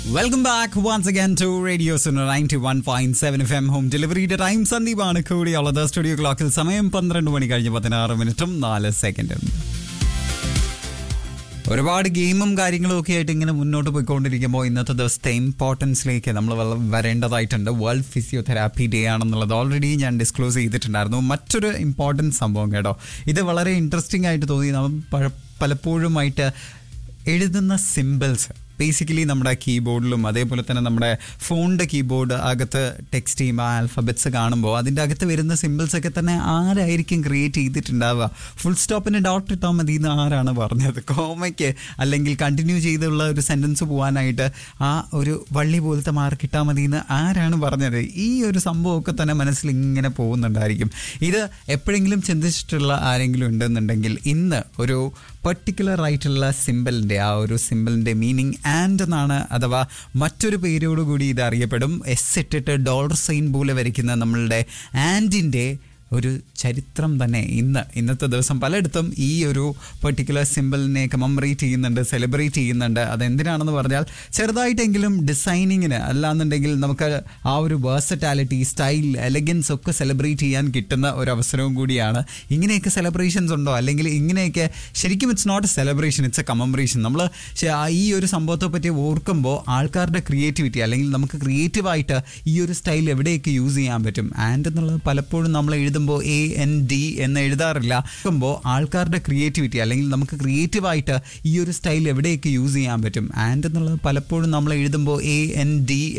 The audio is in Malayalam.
welcome back once again to radio Suno ninety one point seven F M home ഡെലിവറിയുടെ ടൈം സന്ദീപാണ് കൂടിയുള്ളത് സ്റ്റുഡിയോ ക്ലോക്കിൽ സമയം പന്ത്രണ്ട് മണി കഴിഞ്ഞ് പതിനാറ് മിനിറ്റും നാല് സെക്കൻഡും ഒരുപാട് ഗെയിമും കാര്യങ്ങളും ഒക്കെ ആയിട്ട് ഇങ്ങനെ മുന്നോട്ട് പോയിക്കൊണ്ടിരിക്കുമ്പോൾ ഇന്നത്തെ ദിവസത്തെ ഇമ്പോർട്ടൻസിലേക്ക് നമ്മൾ വല്ല- വരേണ്ടതായിട്ടുണ്ട് വേൾഡ് ഫിസിയോതെറാപ്പി ഡേ ആണെന്നുള്ളത് ഓൾറെഡി ഞാൻ ഡിസ്ക്ലോസ് ചെയ്തിട്ടുണ്ടായിരുന്നു മറ്റൊരു ഇമ്പോർട്ടൻറ്റ് സംഭവം കേട്ടോ ഇത് വളരെ ഇൻട്രസ്റ്റിംഗ് ആയിട്ട് തോന്നി നമ്മൾ പഴ- പലപ്പോഴുമായിട്ട് എഴുതുന്ന സിമ്പിൾസ് ബേസിക്കലി നമ്മുടെ കീബോർഡിലും അതേപോലെ തന്നെ നമ്മുടെ ഫോണിൻ്റെ കീബോർഡ് അകത്ത് ടെക്സ്റ്റ് ചെയ്യുമ്പോൾ ആൽഫബറ്റ്സ് കാണുമ്പോൾ അതിൻ്റെ അകത്ത് വരുന്ന സിമ്പിൾസ് ഒക്കെ തന്നെ ആരായിരിക്കും ക്രിയേറ്റ് ചെയ്തിട്ടുണ്ടാവുക ഫുൾ സ്റ്റോപ്പിന് ഡോട്ട് ഇട്ടാൽ മതി എന്ന് ആരാണ് പറഞ്ഞത് കോമയ്ക്ക് അല്ലെങ്കിൽ കണ്ടിന്യൂ ചെയ്തുള്ള ഒരു സെൻറ്റൻസ് പോകാനായിട്ട് ആ ഒരു വള്ളി പോലത്തെ മാർക്ക് ഇട്ടാൽ മതി എന്ന് ആരാണ് പറഞ്ഞത് ഈ ഒരു സംഭവമൊക്കെ തന്നെ മനസ്സിൽ ഇങ്ങനെ പോകുന്നുണ്ടായിരിക്കും ഇത് എപ്പോഴെങ്കിലും ചിന്തിച്ചിട്ടുള്ള ആരെങ്കിലും ഉണ്ടെന്നുണ്ടെങ്കിൽ ഇന്ന് ഒരു പെർട്ടിക്കുലർ ആയിട്ടുള്ള സിമ്പിളിൻ്റെ ആ ഒരു സിമ്പിളിൻ്റെ മീനിങ് ആൻഡ് എന്നാണ് അഥവാ മറ്റൊരു പേരോടുകൂടി ഇത് അറിയപ്പെടും എസ് ഇട്ടിട്ട് ഡോളർ സൈൻ പോലെ വരയ്ക്കുന്ന നമ്മളുടെ ആൻഡിൻ്റെ ഒരു ചരിത്രം തന്നെ ഇന്ന് ഇന്നത്തെ ദിവസം പലയിടത്തും ഈ ഒരു പെർട്ടിക്കുലർ സിമ്പിളിനെ കമമറേറ്റ് ചെയ്യുന്നുണ്ട് സെലിബ്രേറ്റ് ചെയ്യുന്നുണ്ട് അതെന്തിനാണെന്ന് പറഞ്ഞാൽ ചെറുതായിട്ടെങ്കിലും ഡിസൈനിങ്ങിന് അല്ലാന്നുണ്ടെങ്കിൽ നമുക്ക് ആ ഒരു വേഴ്സറ്റാലിറ്റി സ്റ്റൈൽ എലഗൻസ് ഒക്കെ സെലിബ്രേറ്റ് ചെയ്യാൻ കിട്ടുന്ന ഒരു അവസരവും കൂടിയാണ് ഇങ്ങനെയൊക്കെ സെലിബ്രേഷൻസ് ഉണ്ടോ അല്ലെങ്കിൽ ഇങ്ങനെയൊക്കെ ശരിക്കും it's not a celebration it's a commemoration നമ്മൾ ഈ ഒരു സംഭവത്തെ പറ്റി ഓർക്കുമ്പോൾ ആൾക്കാരുടെ ക്രിയേറ്റിവിറ്റി അല്ലെങ്കിൽ നമുക്ക് ക്രിയേറ്റീവായിട്ട് ഈ ഒരു സ്റ്റൈൽ എവിടെയൊക്കെ യൂസ് ചെയ്യാൻ പറ്റും ആൻഡ് എന്നുള്ളത് പലപ്പോഴും നമ്മൾ എഴുതുമ്പോൾ എ എൻ ഡി എന്ന് എഴുതാറില്ല നോക്കുമ്പോൾ ആൾക്കാരുടെ ക്രിയേറ്റിവിറ്റി അല്ലെങ്കിൽ നമുക്ക് ക്രിയേറ്റീവായിട്ട് ഈ ഒരു സ്റ്റൈൽ എവിടെയൊക്കെ യൂസ് ചെയ്യാൻ പറ്റും ആൻഡ് എന്നുള്ളത് പലപ്പോഴും നമ്മൾ എഴുതുമ്പോൾ എ എൻ ഡി